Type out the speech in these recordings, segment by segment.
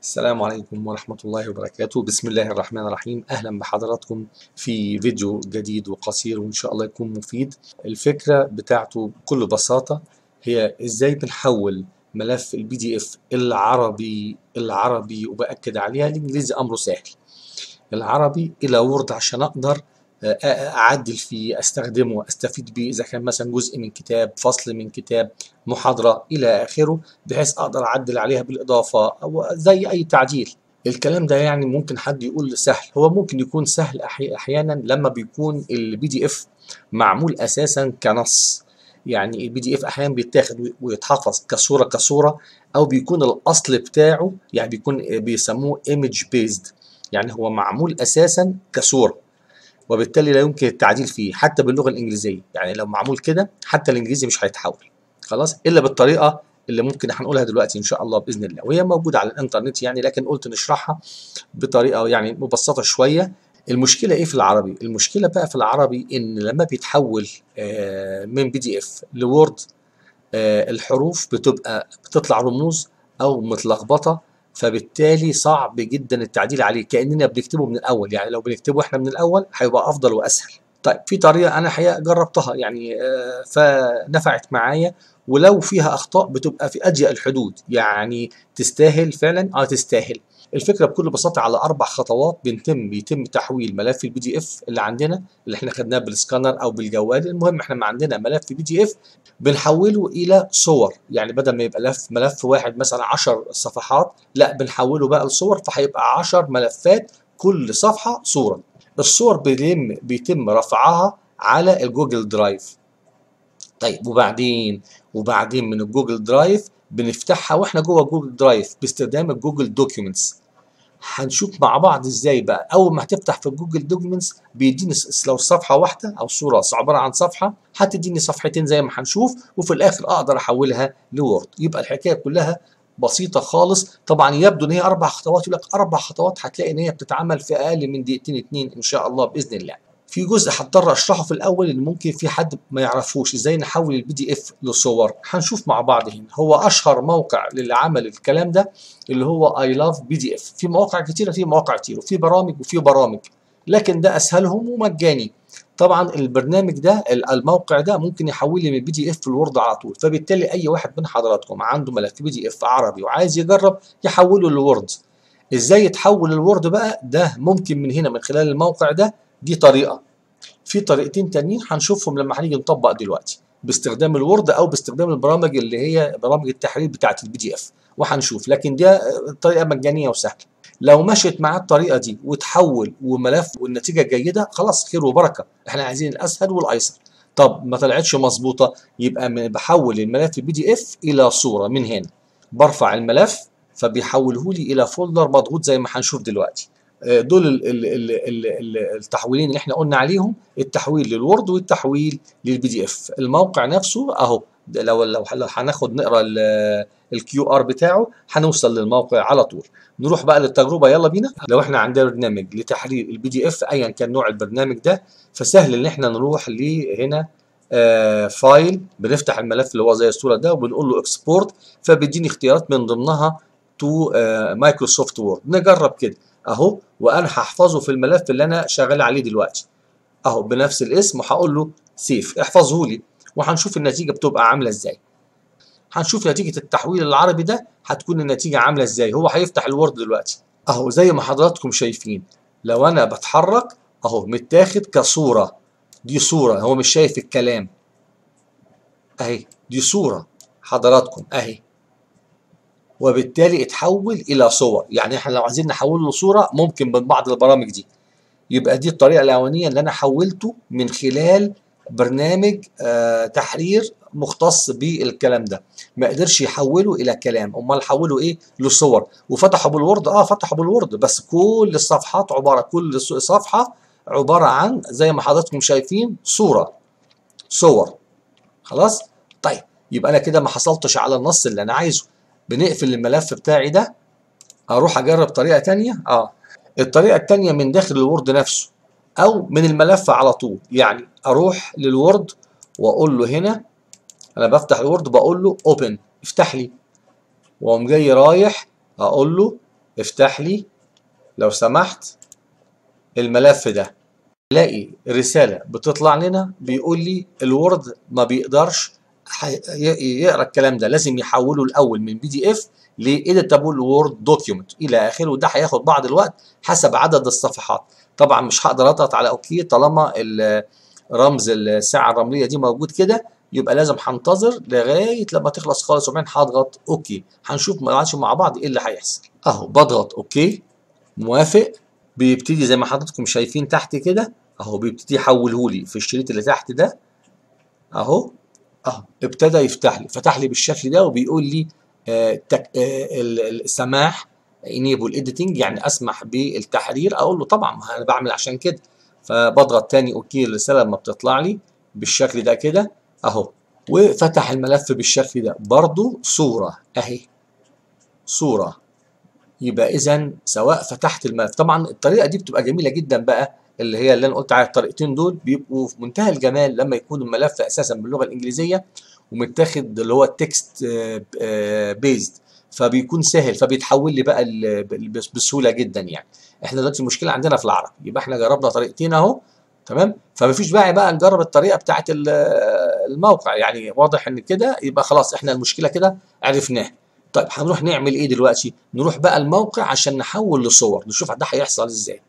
السلام عليكم ورحمة الله وبركاته بسم الله الرحمن الرحيم أهلا بحضراتكم في فيديو جديد وقصير وإن شاء الله يكون مفيد الفكرة بتاعته بكل بساطة هي إزاي بنحول ملف البي دي اف العربي العربي وبأكد عليها الإنجليزي أمره سهل العربي إلى وورد عشان أقدر أعدل فيه أستخدمه أستفيد بيه إذا كان مثلا جزء من كتاب فصل من كتاب محاضرة إلى آخره بحيث أقدر أعدل عليها بالإضافة أو زي أي تعديل الكلام ده يعني ممكن حد يقول سهل هو ممكن يكون سهل أحيانا لما بيكون البي دي اف معمول أساسا كنص يعني البي دي اف احيانا بيتاخد ويتحفظ كصوره كصوره او بيكون الاصل بتاعه يعني بيكون بيسموه ايمج بيزد يعني هو معمول اساسا كصوره وبالتالي لا يمكن التعديل فيه حتى باللغه الانجليزيه يعني لو معمول كده حتى الانجليزي مش هيتحول خلاص الا بالطريقه اللي ممكن هنقولها دلوقتي ان شاء الله باذن الله وهي موجوده على الانترنت يعني لكن قلت نشرحها بطريقه يعني مبسطه شويه المشكله ايه في العربي المشكله بقى في العربي ان لما بيتحول من بي دي اف لوورد الحروف بتبقى بتطلع رموز او متلخبطه فبالتالي صعب جدا التعديل عليه كاننا بنكتبه من الاول يعني لو بنكتبه احنا من الاول هيبقى افضل واسهل طيب في طريقه انا حقيقه جربتها يعني فنفعت معايا ولو فيها اخطاء بتبقى في اضيق الحدود يعني تستاهل فعلا اه تستاهل الفكره بكل بساطه على اربع خطوات بنتم بيتم تحويل ملف البي دي اف اللي عندنا اللي احنا خدناه بالسكانر او بالجوال المهم احنا عندنا ملف بي دي اف بنحوله الى صور يعني بدل ما يبقى ملف ملف واحد مثلا 10 صفحات لا بنحوله بقى لصور فهيبقى 10 ملفات كل صفحه صوره الصور بيتم بيتم رفعها على الجوجل درايف طيب وبعدين وبعدين من الجوجل درايف بنفتحها واحنا جوه جوجل درايف باستخدام الجوجل دوكيومنتس هنشوف مع بعض ازاي بقى اول ما هتفتح في جوجل دوكيومنتس بيديني لو صفحه واحده او صوره عباره عن صفحه هتديني صفحتين زي ما هنشوف وفي الاخر اقدر احولها لوورد يبقى الحكايه كلها بسيطه خالص طبعا يبدو ان هي اربع خطوات يقول لك اربع خطوات هتلاقي ان هي بتتعمل في اقل من دقيقتين اتنين ان شاء الله باذن الله في جزء هضطر اشرحه في الاول اللي ممكن في حد ما يعرفوش ازاي نحول البي دي اف لصور هنشوف مع بعض هنا هو اشهر موقع للي عمل الكلام ده اللي هو اي لاف بي دي اف في مواقع كتيره في مواقع كتير وفي برامج وفي برامج لكن ده اسهلهم ومجاني طبعا البرنامج ده الموقع ده ممكن يحول لي من البي دي اف للوورد على طول فبالتالي اي واحد من حضراتكم عنده ملف بي دي اف عربي وعايز يجرب يحوله للوورد ازاي يتحول الوورد بقى ده ممكن من هنا من خلال الموقع ده دي طريقه في طريقتين تانيين هنشوفهم لما هنيجي نطبق دلوقتي باستخدام الوورد او باستخدام البرامج اللي هي برامج التحرير بتاعه البي دي اف وهنشوف لكن دي طريقه مجانيه وسهله لو مشيت معاه الطريقه دي وتحول وملف والنتيجه جيده خلاص خير وبركه احنا عايزين الاسهل والايسر طب ما طلعتش مظبوطه يبقى بحول الملف البي دي اف الى صوره من هنا برفع الملف فبيحوله لي الى فولدر مضغوط زي ما هنشوف دلوقتي دول ال ال ال ال التحويلين اللي احنا قلنا عليهم التحويل للوورد والتحويل للبي دي اف الموقع نفسه اهو لو لو هناخد نقرا الكيو ار بتاعه هنوصل للموقع على طول نروح بقى للتجربه يلا بينا لو احنا عندنا برنامج لتحرير البي دي اف ايا كان نوع البرنامج ده فسهل ان احنا نروح لهنا آه فايل بنفتح الملف اللي هو زي الصوره ده وبنقول له اكسبورت فبيديني اختيارات من ضمنها تو آه مايكروسوفت وورد نجرب كده اهو وانا هحفظه في الملف اللي انا شغال عليه دلوقتي اهو بنفس الاسم وهقول له سيف احفظه لي وهنشوف النتيجه بتبقى عامله ازاي هنشوف نتيجه التحويل العربي ده هتكون النتيجه عامله ازاي هو هيفتح الوورد دلوقتي اهو زي ما حضراتكم شايفين لو انا بتحرك اهو متاخد كصوره دي صوره هو مش شايف الكلام اهي دي صوره حضراتكم اهي وبالتالي اتحول الى صور يعني احنا لو عايزين نحوله لصوره ممكن من بعض البرامج دي يبقى دي الطريقه الاولانيه اللي انا حولته من خلال برنامج آه تحرير مختص بالكلام ده ما قدرش يحوله الى كلام امال حوله ايه لصور وفتحوا بالوورد اه فتحوا بالوورد بس كل الصفحات عباره كل صفحه عباره عن زي ما حضراتكم شايفين صوره صور خلاص طيب يبقى انا كده ما حصلتش على النص اللي انا عايزه بنقفل الملف بتاعي ده اروح اجرب طريقه تانية اه الطريقه التانية من داخل الوورد نفسه او من الملف على طول يعني اروح للوورد واقول له هنا انا بفتح الوورد بقول له اوبن افتح لي واقوم جاي رايح اقول له افتح لي لو سمحت الملف ده الاقي رساله بتطلع لنا بيقول لي الوورد ما بيقدرش يقرا الكلام ده لازم يحوله الاول من بي دي اف لإيديتابل وورد دوكيومنت الى اخره وده هياخد بعض الوقت حسب عدد الصفحات طبعا مش هقدر اضغط على اوكي طالما رمز الساعه الرمليه دي موجود كده يبقى لازم هنتظر لغايه لما تخلص خالص وبعدين هضغط اوكي هنشوف مع بعض ايه اللي هيحصل اهو بضغط اوكي موافق بيبتدي زي ما حضراتكم شايفين تحت كده اهو بيبتدي يحوله لي في الشريط اللي تحت ده اهو اهو ابتدى يفتح لي فتح لي بالشكل ده وبيقول لي آه تك آه السماح انيبل اديتنج يعني اسمح بالتحرير اقول له طبعا انا بعمل عشان كده فبضغط تاني اوكي الرساله لما بتطلع لي بالشكل ده كده اهو وفتح الملف بالشكل ده برضو صوره اهي صوره يبقى اذا سواء فتحت الملف طبعا الطريقه دي بتبقى جميله جدا بقى اللي هي اللي انا قلت على الطريقتين دول بيبقوا في منتهى الجمال لما يكون الملف اساسا باللغه الانجليزيه ومتاخد اللي هو التكست بيزد فبيكون سهل فبيتحول لي بقى بسهوله جدا يعني احنا دلوقتي المشكله عندنا في العربي يبقى احنا جربنا طريقتين اهو تمام فمفيش داعي بقى نجرب الطريقه بتاعت الموقع يعني واضح ان كده يبقى خلاص احنا المشكله كده عرفناها طيب هنروح نعمل ايه دلوقتي نروح بقى الموقع عشان نحول لصور نشوف ده هيحصل ازاي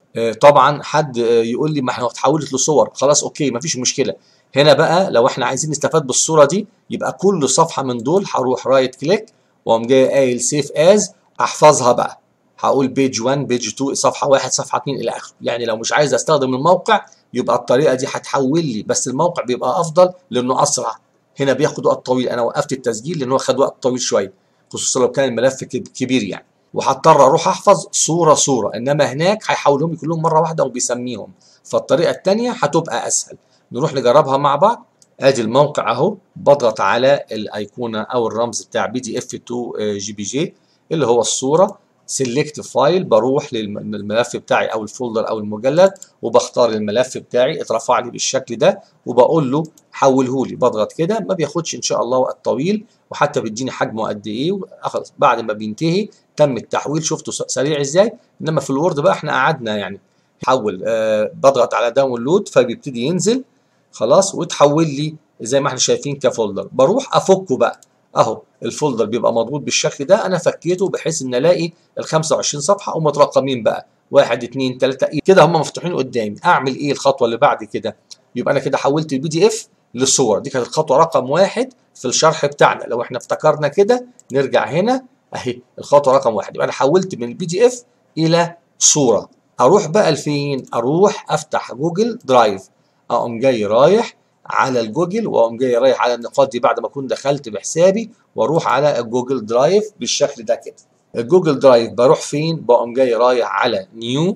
طبعا حد يقول لي ما احنا اتحولت لصور خلاص اوكي مفيش مشكله هنا بقى لو احنا عايزين نستفاد بالصوره دي يبقى كل صفحه من دول هروح رايت كليك واقوم جاي قايل سيف از احفظها بقى هقول بيج 1 بيج 2 صفحه 1 صفحه 2 الى اخره يعني لو مش عايز استخدم الموقع يبقى الطريقه دي هتحول لي بس الموقع بيبقى افضل لانه اسرع هنا بياخد وقت طويل انا وقفت التسجيل لان هو خد وقت طويل شويه خصوصا لو كان الملف كبير يعني وهضطر اروح احفظ صوره صوره انما هناك هيحولهم لي كلهم مره واحده وبيسميهم فالطريقه الثانيه هتبقى اسهل نروح نجربها مع بعض ادي الموقع اهو بضغط على الايقونه او الرمز بتاع بي دي اف 2 جي بي جي اللي هو الصوره سيلكت فايل بروح للملف بتاعي او الفولدر او المجلد وبختار الملف بتاعي اترفع لي بالشكل ده وبقول له حوله لي بضغط كده ما بياخدش ان شاء الله وقت طويل وحتى بيديني حجمه قد ايه خلاص بعد ما بينتهي تم التحويل شفته سريع ازاي انما في الوورد بقى احنا قعدنا يعني حول آه بضغط على داونلود فبيبتدي ينزل خلاص وتحول لي زي ما احنا شايفين كفولدر بروح افكه بقى اهو الفولدر بيبقى مضغوط بالشكل ده انا فكيته بحيث ان الاقي ال 25 صفحه ومترقمين بقى واحد اثنين ثلاثه كده هم مفتوحين قدامي اعمل ايه الخطوه اللي بعد كده يبقى انا كده حولت البي دي اف للصور دي كانت الخطوه رقم واحد في الشرح بتاعنا لو احنا افتكرنا كده نرجع هنا اهي الخطوه رقم واحد يبقى انا حولت من البي دي اف الى صوره اروح بقى لفين اروح افتح جوجل درايف اقوم جاي رايح على الجوجل واقوم جاي رايح على النقاط دي بعد ما اكون دخلت بحسابي واروح على الجوجل درايف بالشكل ده كده الجوجل درايف بروح فين بقوم جاي رايح على نيو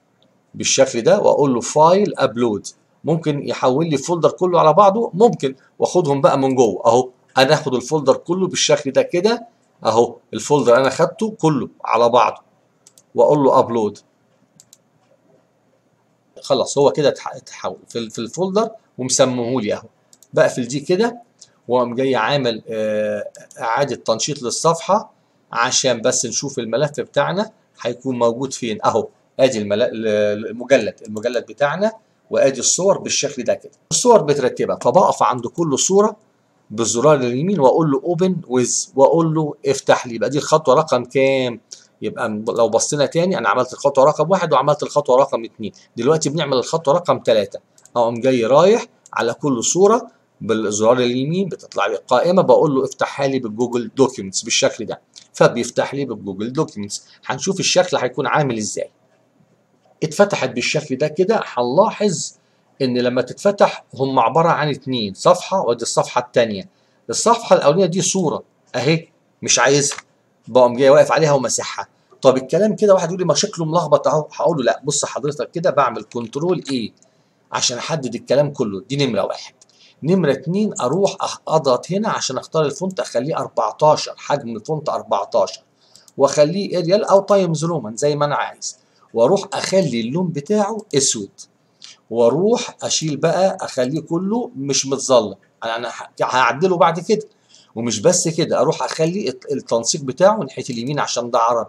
بالشكل ده واقول له فايل ابلود ممكن يحول لي الفولدر كله على بعضه ممكن واخدهم بقى من جوه اهو انا اخد الفولدر كله بالشكل ده كده اهو الفولدر انا خدته كله على بعضه واقول له ابلود خلاص هو كده اتحول في في الفولدر ومسميه لي اهو بقفل دي كده واقوم جاي عامل اعاده تنشيط للصفحه عشان بس نشوف الملف بتاعنا هيكون موجود فين اهو ادي المجلد المجلد بتاعنا وادي الصور بالشكل ده كده الصور مترتبه فبقف عند كل صوره بالزرار اليمين واقول له اوبن ويز واقول له افتح لي يبقى دي الخطوه رقم كام يبقى لو بصينا تاني انا عملت الخطوه رقم واحد وعملت الخطوه رقم اتنين دلوقتي بنعمل الخطوه رقم ثلاثه اقوم جاي رايح على كل صوره بالزرار اليمين بتطلع لي قائمه بقول له افتحها لي بالجوجل دوكيومنتس بالشكل ده فبيفتح لي بالجوجل دوكيومنتس هنشوف الشكل هيكون عامل ازاي اتفتحت بالشكل ده كده هنلاحظ ان لما تتفتح هم عباره عن اتنين صفحه ودي الصفحه الثانيه الصفحه الاولانيه دي صوره اهي مش عايزها بقوم جاي واقف عليها ومسحها طب الكلام كده واحد يقول لي ما شكله ملخبط اهو هقول له لا بص حضرتك كده بعمل كنترول ايه عشان احدد الكلام كله دي نمره واحد نمرة اتنين اروح اضغط هنا عشان اختار الفونت اخليه 14 حجم الفونت 14 واخليه اريال او تايمز رومان زي ما انا عايز واروح اخلي اللون بتاعه اسود واروح اشيل بقى اخليه كله مش متظلم انا هعدله بعد كده ومش بس كده اروح اخلي التنسيق بتاعه ناحيه اليمين عشان ده عربي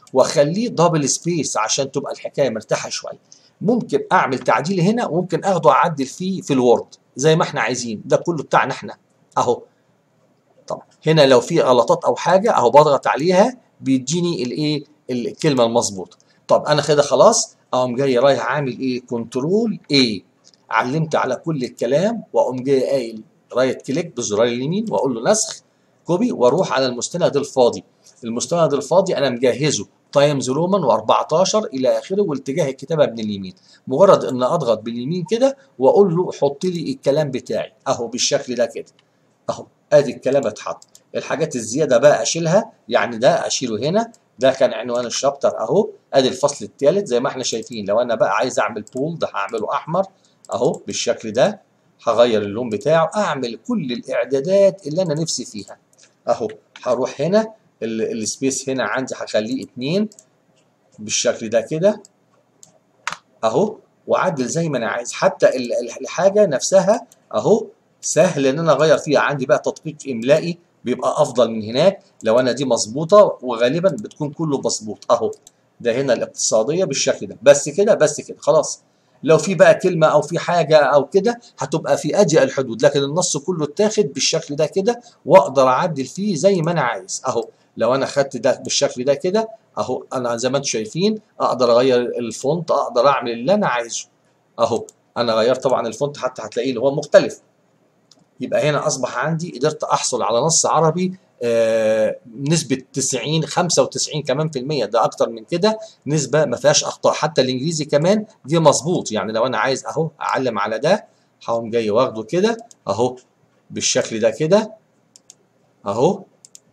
واخليه دبل سبيس عشان تبقى الحكايه مرتاحه شويه ممكن اعمل تعديل هنا وممكن اخده اعدل فيه في الوورد زي ما احنا عايزين ده كله بتاعنا احنا اهو طب هنا لو في غلطات او حاجه اهو بضغط عليها بيديني الايه الكلمه المظبوطه طب انا كده خلاص اقوم جاي رايح عامل ايه كنترول ايه علمت على كل الكلام واقوم جاي قايل رايت كليك بزرار اليمين واقول له نسخ كوبي واروح على المستند الفاضي المستند الفاضي انا مجهزه تايمز رومان و14 الى اخره واتجاه الكتابه من اليمين مجرد ان اضغط باليمين كده واقول له حط لي الكلام بتاعي اهو بالشكل ده كده اهو ادي الكلام اتحط الحاجات الزياده بقى اشيلها يعني ده اشيله هنا ده كان عنوان الشابتر اهو ادي الفصل الثالث زي ما احنا شايفين لو انا بقى عايز اعمل بول ده هعمله احمر اهو بالشكل ده هغير اللون بتاعه اعمل كل الاعدادات اللي انا نفسي فيها اهو هروح هنا السبيس هنا عندي هخليه اتنين بالشكل ده كده اهو واعدل زي ما انا عايز حتى الحاجه نفسها اهو سهل ان انا اغير فيها عندي بقى تطبيق املائي بيبقى افضل من هناك لو انا دي مظبوطه وغالبا بتكون كله مظبوط اهو ده هنا الاقتصاديه بالشكل ده بس كده بس كده خلاص لو في بقى كلمه او في حاجه او كده هتبقى في اضيق الحدود لكن النص كله اتاخد بالشكل ده كده واقدر اعدل فيه زي ما انا عايز اهو لو انا خدت ده بالشكل ده كده اهو انا زي ما انتم شايفين اقدر اغير الفونت اقدر اعمل اللي انا عايزه اهو انا غيرت طبعا الفونت حتى هتلاقيه اللي هو مختلف يبقى هنا اصبح عندي قدرت احصل على نص عربي آه نسبة 90 95 كمان في المية ده أكتر من كده نسبة ما فيهاش أخطاء حتى الإنجليزي كمان دي مظبوط يعني لو أنا عايز أهو أعلم على ده هقوم جاي واخده كده أهو بالشكل ده كده أهو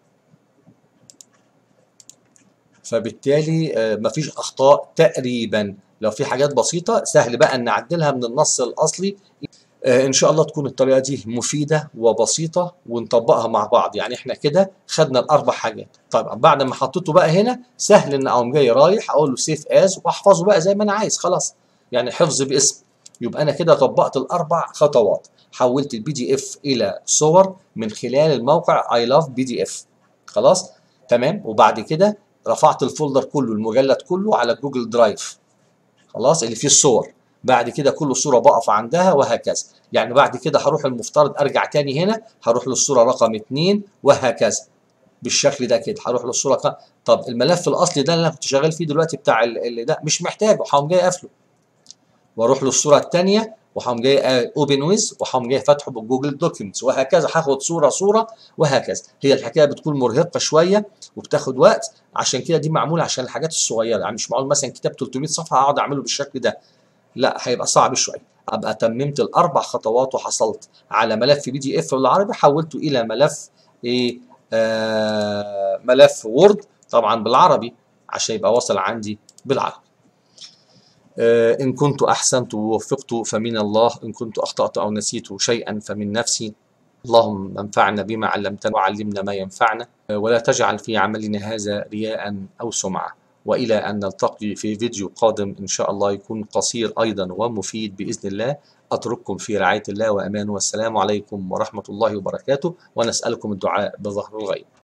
فبالتالي آه مفيش أخطاء تقريبا لو في حاجات بسيطة سهل بقى أن نعدلها من النص الأصلي ان شاء الله تكون الطريقه دي مفيده وبسيطه ونطبقها مع بعض يعني احنا كده خدنا الاربع حاجات طيب بعد ما حطيته بقى هنا سهل ان اقوم جاي رايح اقول له سيف از واحفظه بقى زي ما انا عايز خلاص يعني حفظ باسم يبقى انا كده طبقت الاربع خطوات حولت البي دي اف الى صور من خلال الموقع اي لاف بي دي اف خلاص تمام وبعد كده رفعت الفولدر كله المجلد كله على جوجل درايف خلاص اللي فيه الصور بعد كده كل صورة بقف عندها وهكذا يعني بعد كده هروح المفترض ارجع تاني هنا هروح للصورة رقم اتنين وهكذا بالشكل ده كده هروح للصورة رقم طب الملف الاصلي ده اللي انا كنت شغال فيه دلوقتي بتاع اللي ده مش محتاجه هقوم جاي قافله واروح للصورة الثانية وهقوم جاي اوبن ويز وهقوم جاي فاتحه بالجوجل دوكيومنتس وهكذا هاخد صورة صورة وهكذا هي الحكاية بتكون مرهقة شوية وبتاخد وقت عشان كده دي معمولة عشان الحاجات الصغيرة يعني مش معقول مثلا كتاب 300 صفحة اقعد اعمله بالشكل ده لا هيبقى صعب شويه ابقى تممت الاربع خطوات وحصلت على ملف بي دي اف بالعربي حولته الى ملف ايه آه ملف وورد طبعا بالعربي عشان يبقى وصل عندي بالعربي آه ان كنت احسنت ووفقت فمن الله ان كنت اخطات او نسيت شيئا فمن نفسي اللهم انفعنا بما علمتنا وعلمنا ما ينفعنا ولا تجعل في عملنا هذا رياء او سمعه والى ان نلتقي في فيديو قادم ان شاء الله يكون قصير ايضا ومفيد باذن الله اترككم في رعايه الله وامانه والسلام عليكم ورحمه الله وبركاته ونسالكم الدعاء بظهر الغيب